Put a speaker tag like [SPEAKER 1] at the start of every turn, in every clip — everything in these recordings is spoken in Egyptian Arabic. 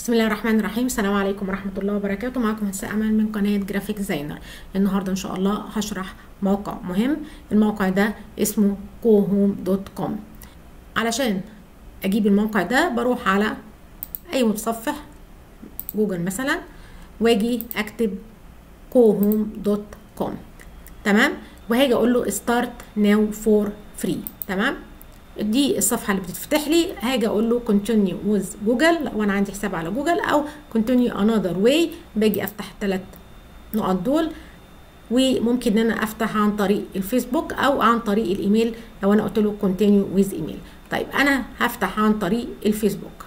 [SPEAKER 1] بسم الله الرحمن الرحيم السلام عليكم ورحمة الله وبركاته معكم هساء أمل من قناة جرافيك ديزاينر النهاردة إن شاء الله هشرح موقع مهم الموقع ده اسمه cohome.com علشان أجيب الموقع ده بروح على أي متصفح جوجل مثلا واجي أكتب cohome.com تمام وهاجي أقول له start now for free تمام دي الصفحه اللي بتتفتح لي هاجي اقول له continue with جوجل لو انا عندي حساب على جوجل او continue another way باجي افتح الثلاث نقط دول وممكن ان انا افتح عن طريق الفيسبوك او عن طريق الايميل لو انا قلت له continue with ايميل طيب انا هفتح عن طريق الفيسبوك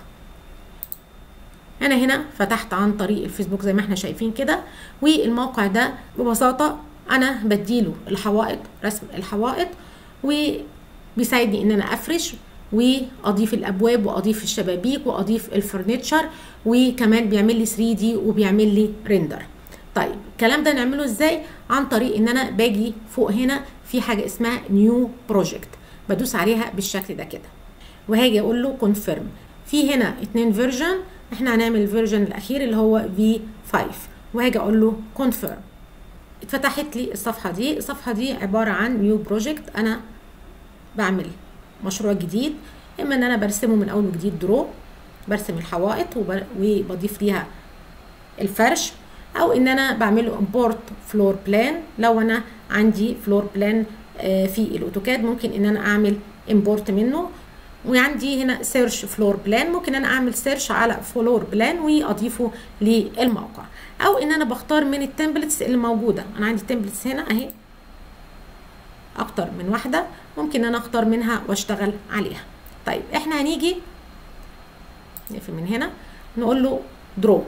[SPEAKER 1] انا هنا فتحت عن طريق الفيسبوك زي ما احنا شايفين كده والموقع ده ببساطه انا بديله الحوائط رسم الحوائط و بيساعدني ان انا افرش واضيف الابواب واضيف الشبابيك واضيف الفرنتشر وكمان بيعمل لي 3 دي وبيعمل لي ريندر طيب الكلام ده نعمله ازاي عن طريق ان انا باجي فوق هنا في حاجه اسمها نيو بروجكت بدوس عليها بالشكل ده كده وهاجي اقول له كونفيرم في هنا اتنين فيرجن احنا هنعمل الفيرجن الاخير اللي هو في 5 وهاجي اقول له كونفيرم اتفتحت لي الصفحه دي الصفحه دي عباره عن نيو بروجكت انا بعمل مشروع جديد اما ان انا برسمه من اول وجديد درو برسم الحوائط وبضيف ليها الفرش او ان انا بعمله امبورت فلور بلان لو انا عندي فلور بلان في الاوتوكاد ممكن ان انا اعمل امبورت منه وعندي هنا سيرش فلور بلان ممكن انا اعمل سيرش على فلور بلان واضيفه للموقع او ان انا بختار من التمبلتس اللي موجوده انا عندي تمبلتس هنا اهي اكتر من واحده ممكن انا اختار منها واشتغل عليها طيب احنا هنيجي نقفل من هنا نقول له درو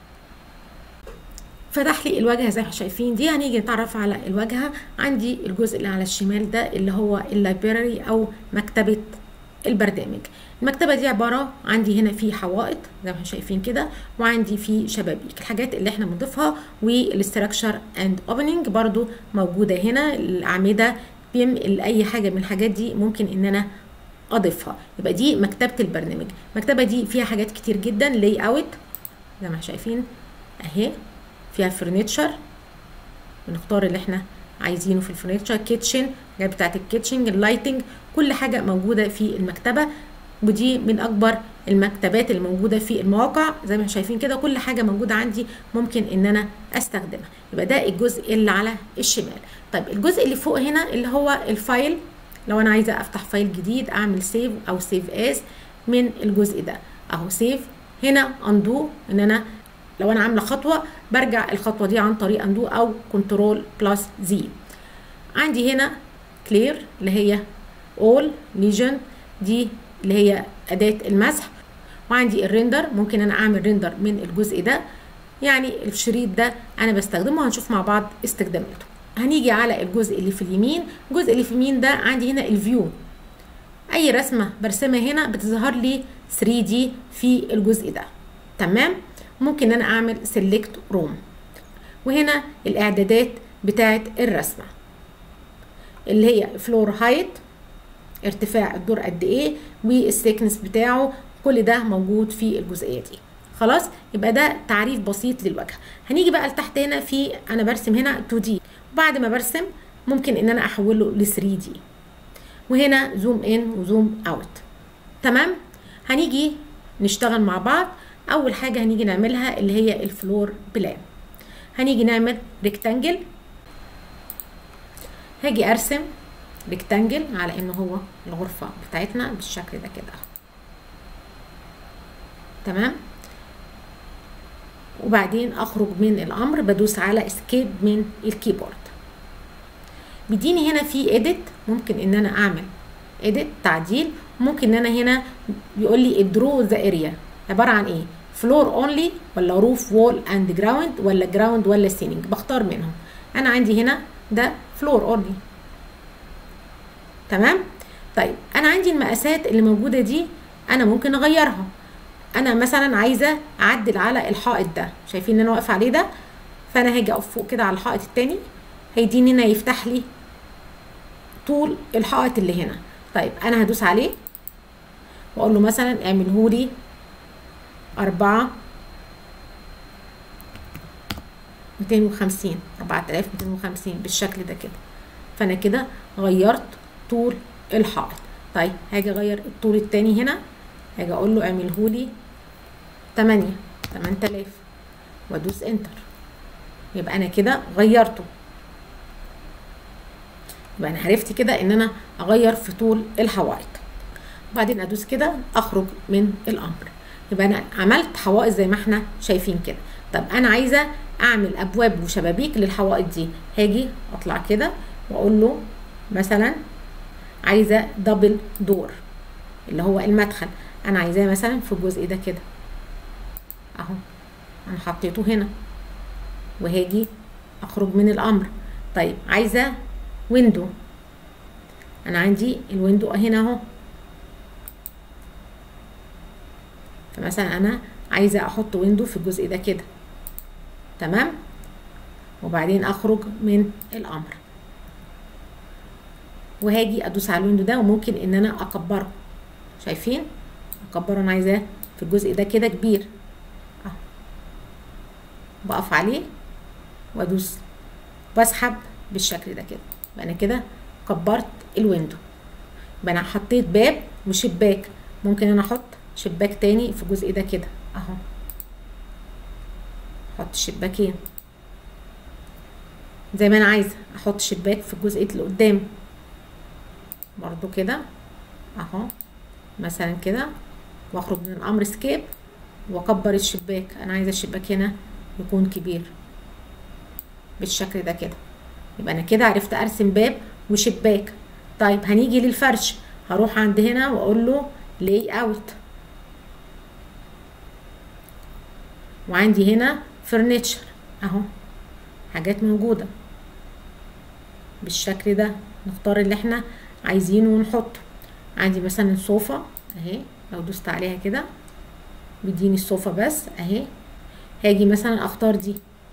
[SPEAKER 1] فتح لي الواجهه زي ما شايفين دي هنيجي نتعرف على الواجهه عندي الجزء اللي على الشمال ده اللي هو اللايبراري او مكتبه البرنامج المكتبه دي عباره عندي هنا في حوائط زي ما احنا شايفين كده وعندي في شبابيك الحاجات اللي احنا بنضيفها والاستراكشر اند اوبننج برضو موجوده هنا الاعمده بيم اي حاجه من الحاجات دي ممكن ان انا اضيفها يبقى دي مكتبه البرنامج المكتبه دي فيها حاجات كتير جدا لاي اوت زي ما احنا شايفين اهي فيها فرنتشر بنختار اللي احنا عايزينه في الفرنتشر كيتشن الحاجات بتاعت الكيتشن اللايتنج كل حاجه موجوده في المكتبه ودي من اكبر المكتبات اللي موجوده في المواقع زي ما شايفين كده كل حاجه موجوده عندي ممكن ان انا استخدمها يبقى ده الجزء اللي على الشمال طيب الجزء اللي فوق هنا اللي هو الفايل لو انا عايزه افتح فايل جديد اعمل سيف او سيف اس من الجزء ده اهو سيف هنا اندو ان انا لو انا عامله خطوه برجع الخطوه دي عن طريق اندو او كنترول بلس زي عندي هنا كلير اللي هي اول ليجن دي اللي هي اداه المسح وعندي الريندر ممكن انا اعمل ريندر من الجزء ده يعني الشريط ده انا بستخدمه هنشوف مع بعض استخداماته هنيجي على الجزء اللي في اليمين الجزء اللي في اليمين ده عندي هنا الفيو اي رسمه برسمها هنا بتظهر لي 3 دي في الجزء ده تمام ممكن انا اعمل سيلكت روم وهنا الاعدادات بتاعه الرسمه اللي هي فلور هايت ارتفاع الدور قد ايه والسيكنس بتاعه كل ده موجود في الجزئيه دي خلاص يبقى ده تعريف بسيط للوجه هنيجي بقى لتحت هنا في انا برسم هنا 2 دي وبعد ما برسم ممكن ان انا احوله ل 3 دي وهنا زوم ان وزوم اوت تمام هنيجي نشتغل مع بعض اول حاجه هنيجي نعملها اللي هي الفلور بلان هنيجي نعمل ريكتانجل هاجي ارسم ريكتانجل على انه هو الغرفه بتاعتنا بالشكل ده كده تمام وبعدين اخرج من الامر بدوس على اسكيب من الكيبورد بيديني هنا في اديت ممكن ان انا اعمل اديت تعديل ممكن ان انا هنا بيقول لي الدرو ذا اريا عباره عن ايه فلور اونلي ولا روف وول اند جراوند ولا جراوند ولا سيلينج بختار منهم انا عندي هنا ده فلور اونلي تمام طيب انا عندي المقاسات اللي موجوده دي انا ممكن اغيرها انا مثلا عايزه اعدل على الحائط ده شايفين ان انا واقفه عليه ده فانا هاجي اقف فوق كده على الحائط التاني هيديني هنا يفتح لي طول الحائط اللي هنا طيب انا هدوس عليه واقول له مثلا اعمله لي أربعة 4250 4250 بالشكل ده كده فانا كده غيرت طول الحائط طيب هاجي اغير الطول التاني هنا هاجي اقول له اعمله لي 8 8000 وادوس انتر يبقى انا كده غيرته يبقى انا عرفت كده ان انا اغير في طول الحوائط وبعدين ادوس كده اخرج من الامر يبقى انا عملت حوائط زي ما احنا شايفين كده طب انا عايزه اعمل ابواب وشبابيك للحوائط دي هاجي اطلع كده واقول له مثلا عايزه دبل دور اللي هو المدخل انا عايزاه مثلا في الجزء ده كده اهو انا حطيته هنا وهاجي اخرج من الامر طيب عايزه ويندو انا عندي الويندو هنا اهو فمثلا انا عايزه احط ويندو في الجزء ده كده تمام وبعدين اخرج من الامر وهاجي ادوس على الويندو ده وممكن ان انا اكبره شايفين اكبره انا عايزاه في الجزء ده كده كبير اهو بقف عليه وادوس بسحب بالشكل ده كده يبقى انا كده كبرت الويندو يبقى انا حطيت باب وشباك ممكن انا احط شباك تاني في الجزء ده كده اهو احط شباكين زي ما انا عايزه احط شباك في الجزء اللي قدام برضو كده اهو مثلا كده واخرج من الامر سكيب واكبر الشباك انا عايزه الشباك هنا يكون كبير بالشكل ده كده يبقى انا كده عرفت ارسم باب وشباك طيب هنيجي للفرش هروح عند هنا واقول له لاي اوت وعندي هنا فرنتشر اهو حاجات موجوده بالشكل ده نختار اللي احنا عايزينه ونحطه عندي مثلا الصوفة اهي لو دوست عليها كده بيديني الصوفة بس اهي هاجي مثلا اختار دي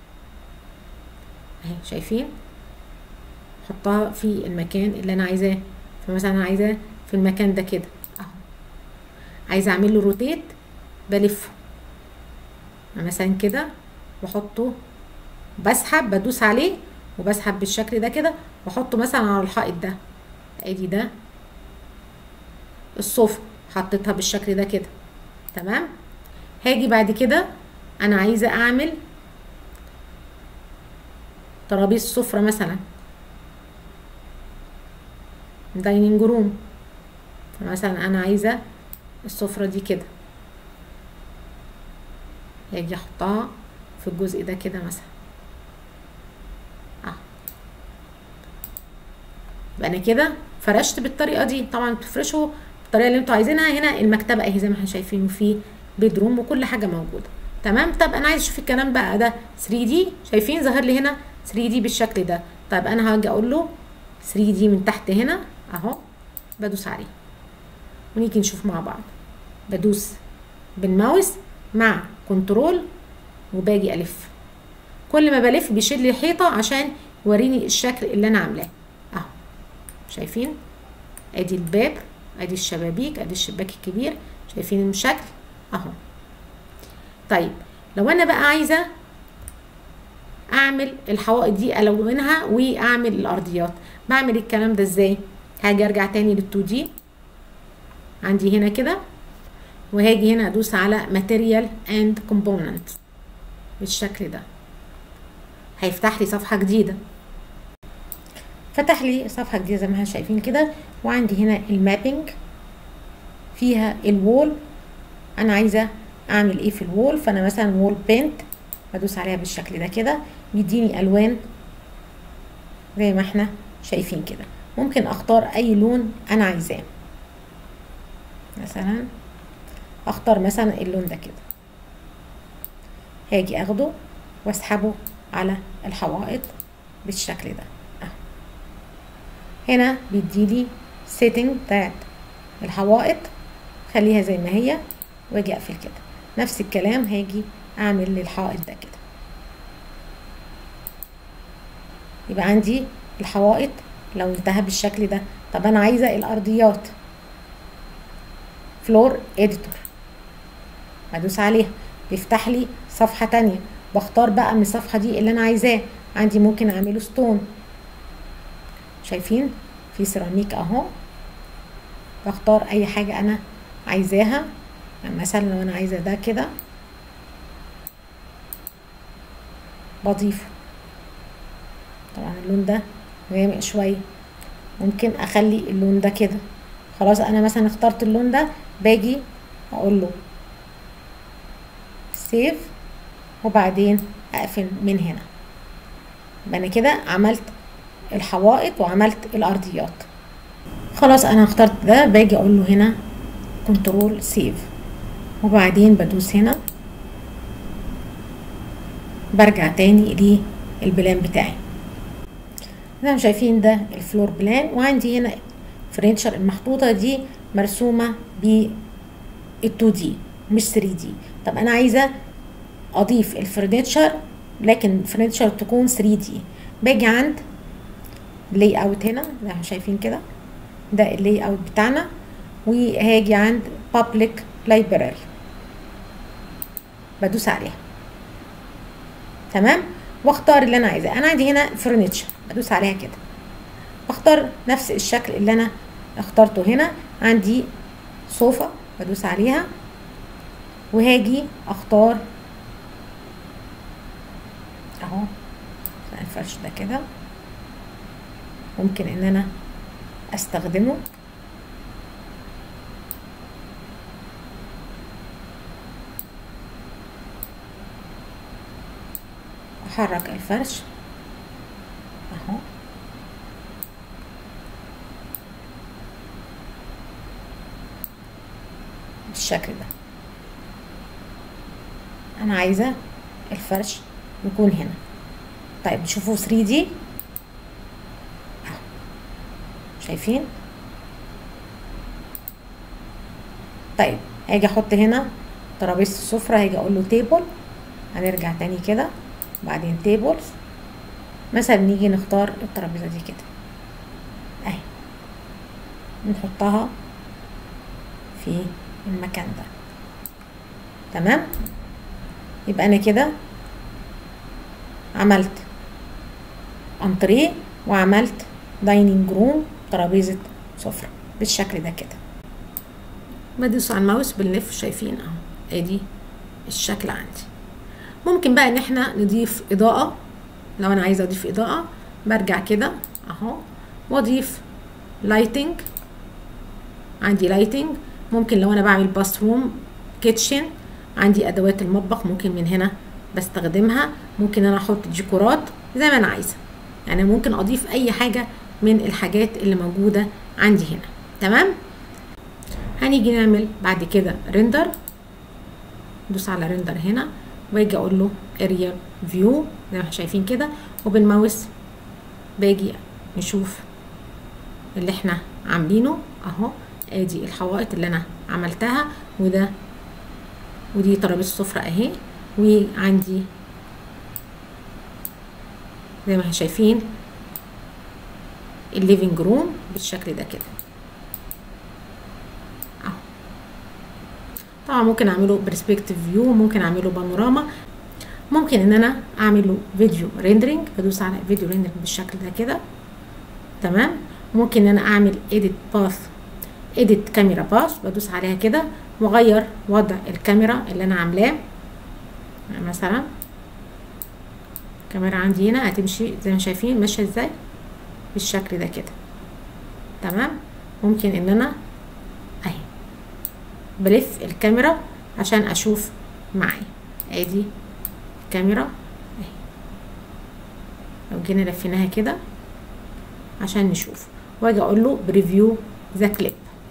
[SPEAKER 1] اهي شايفين احطها في المكان اللي انا عايزاه فمثلا انا عايزاه في المكان ده كده اهو عايزه اعمل له روتيت بلفه مثلا كده واحطه بسحب بدوس عليه وبسحب بالشكل ده كده واحطه مثلا على الحائط ده ادي ده الصوفة حطيتها بالشكل ده كده تمام هاجي بعد كده انا عايزه اعمل ترابيز سفرة مثلا دايننج روم فمثلا انا عايزه السفرة دي كده هاجي احطها في الجزء ده كده مثلا اه يبقى انا كده فرشت بالطريقه دي طبعا بتفرشوا بالطريقه اللي انتوا عايزينها هنا المكتبه اهي زي ما احنا شايفين وفي بيدروم وكل حاجه موجوده تمام طب انا عايز اشوف الكلام بقى ده 3 دي شايفين ظاهر لي هنا 3 دي بالشكل ده طب انا هاجي اقول له 3 دي من تحت هنا اهو بدوس عليه ونيجي نشوف مع بعض بدوس بالماوس مع كنترول وباجي الف كل ما بلف بيشيل لي حيطه عشان يوريني الشكل اللي انا عاملاه اهو شايفين ادي الباب ادي الشبابيك ادي الشباك الكبير شايفين الشكل اهو طيب لو انا بقى عايزه اعمل الحوائط دي الونها واعمل الارضيات بعمل الكلام ده ازاي هاجي ارجع تاني لل2 دي عندي هنا كده وهاجي هنا ادوس على material and component بالشكل ده هيفتح لي صفحه جديده فتح لي صفحه جديده زي ما احنا شايفين كده وعندي هنا المابينج فيها الوول انا عايزه اعمل ايه في الوول فانا مثلا وول بينت بدوس عليها بالشكل ده كده بيديني الوان زي ما احنا شايفين كده ممكن اختار اي لون انا عايزاه مثلا اختار مثلا اللون ده كده هاجي اخده واسحبه على الحوائط بالشكل ده اهو هنا بيديلي سيتنج بتاعت الحوائط خليها زي ما هي واجي اقفل كده نفس الكلام هاجي اعمل للحائط ده كده يبقى عندي الحوائط لو انتهى بالشكل ده طب انا عايزه الارضيات فلور اديتور بدوس عليها بيفتح لي صفحه تانية بختار بقى من الصفحة دي اللي انا عايزاه عندي ممكن اعمله ستون شايفين في سيراميك اهو بختار اي حاجة انا عايزاها يعني مثلا لو انا عايزة ده كده بضيفه طبعا اللون ده غامق شوية ممكن اخلي اللون ده كده خلاص انا مثلا اخترت اللون ده باجي اقول له سيف وبعدين اقفل من هنا يبقى انا كده عملت الحوائط وعملت الارضيات خلاص انا اخترت ده باجي اقول له هنا كنترول سيف وبعدين بدوس هنا برجع تاني للبلان بتاعي زي ما شايفين ده الفلور بلان وعندي هنا فرنشر المحطوطة دي مرسومة بال 2 دي مش 3 دي طب انا عايزة اضيف الفرنتشر لكن الفرنتشر تكون 3 دي باجي عند لاي اوت هنا زي ما شايفين كده ده اللاي اوت بتاعنا وهاجي عند public library بدوس عليها تمام واختار اللي انا عايزاه انا عندي هنا فرنتشر بدوس عليها كده واختار نفس الشكل اللي انا اخترته هنا عندي صوفة بدوس عليها وهاجي اختار اهو الفرش ده كده ممكن ان انا استخدمه احرك الفرش اهو بالشكل ده انا عايزه الفرش يكون هنا طيب شوفوا 3 دي شايفين طيب هاجي احط هنا ترابيزه السفره هاجي اقول له تيبل هنرجع تاني كده بعدين تيبلز مثلا نيجي نختار الترابيزه دي كده اهي نحطها في المكان ده تمام يبقى انا كده عملت انتريه وعملت دايننج روم ترابيزه سفره بالشكل ده كده بدوس على الماوس بنلف شايفين اهو ادي الشكل عندي ممكن بقى ان احنا نضيف اضاءه لو انا عايزه اضيف اضاءه برجع كده اهو واضيف لايتنج عندي لايتنج ممكن لو انا بعمل باثروم كيتشن عندي ادوات المطبخ ممكن من هنا بستخدمها ممكن انا احط ديكورات زي ما انا عايزه يعني ممكن اضيف اي حاجه من الحاجات اللي موجوده عندي هنا تمام هنيجي نعمل بعد كده ريندر ندوس على ريندر هنا واجي اقول له اريا فيو زي ما احنا شايفين كده وبالماوس باجي نشوف اللي احنا عاملينه اهو ادي الحوائط اللي انا عملتها وده ودي ترابيزه سفره اهي وعندي زي ما احنا شايفين الليفينج روم بالشكل ده كده اهو طبعا ممكن اعمله برسبكتيف فيو ممكن اعمله بانوراما ممكن ان انا اعمله فيديو ريندرينج بدوس على فيديو ريندرينج بالشكل ده كده تمام ممكن ان انا اعمل اديت باث اديت كاميرا باث بدوس عليها كده واغير وضع الكاميرا اللي انا عاملاه مثلا الكاميرا عندي هنا هتمشي زي ما شايفين ماشيه ازاي بالشكل ده كده تمام ممكن ان انا اهي بلف الكاميرا عشان اشوف معايا ادي الكاميرا اهي لو جينا لفيناها كده عشان نشوف واجي اقول له بريفيو ذا كليب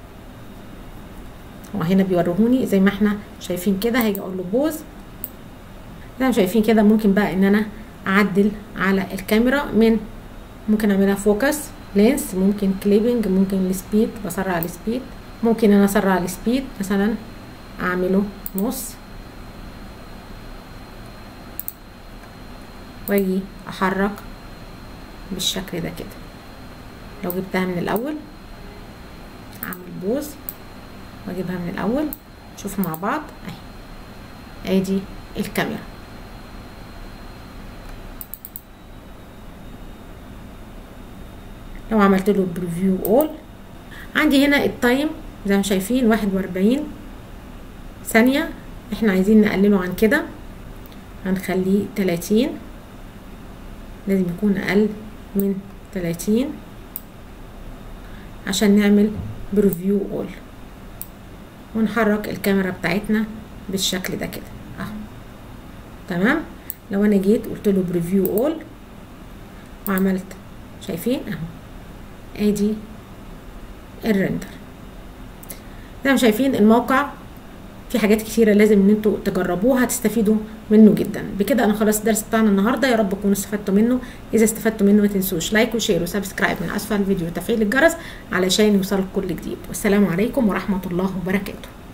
[SPEAKER 1] وهنا بيوريهوني زي ما احنا شايفين كده هاجي اقول له بوز زي ما شايفين كده ممكن بقى ان انا اعدل على الكاميرا من ممكن اعملها فوكس لينس ممكن كليبنج ممكن السبيد بسرع السبيد ممكن انا اسرع السبيد مثلا اعمله نص واجي احرك بالشكل ده كده لو جبتها من الاول اعمل بوز واجيبها من الاول نشوف مع بعض اهي ادي الكاميرا لو عملت له بريفيو اول عندي هنا التايم زي ما شايفين واحد واربعين ثانية احنا عايزين نقلله عن كده هنخليه تلاتين لازم يكون اقل من تلاتين عشان نعمل بريفيو اول ونحرك الكاميرا بتاعتنا بالشكل ده كده اهو تمام لو انا جيت قلت له بريفيو اول وعملت شايفين اهو ادي الرندر زي ما شايفين الموقع في حاجات كتيره لازم ان انتوا تجربوها هتستفيدوا منه جدا بكده انا خلاص الدرس بتاعنا النهارده يا رب تكونوا استفدتوا منه اذا استفدتوا منه ما تنسوش لايك وشير وسبسكرايب من اسفل الفيديو وتفعيل الجرس علشان يوصلك كل جديد والسلام عليكم ورحمه الله وبركاته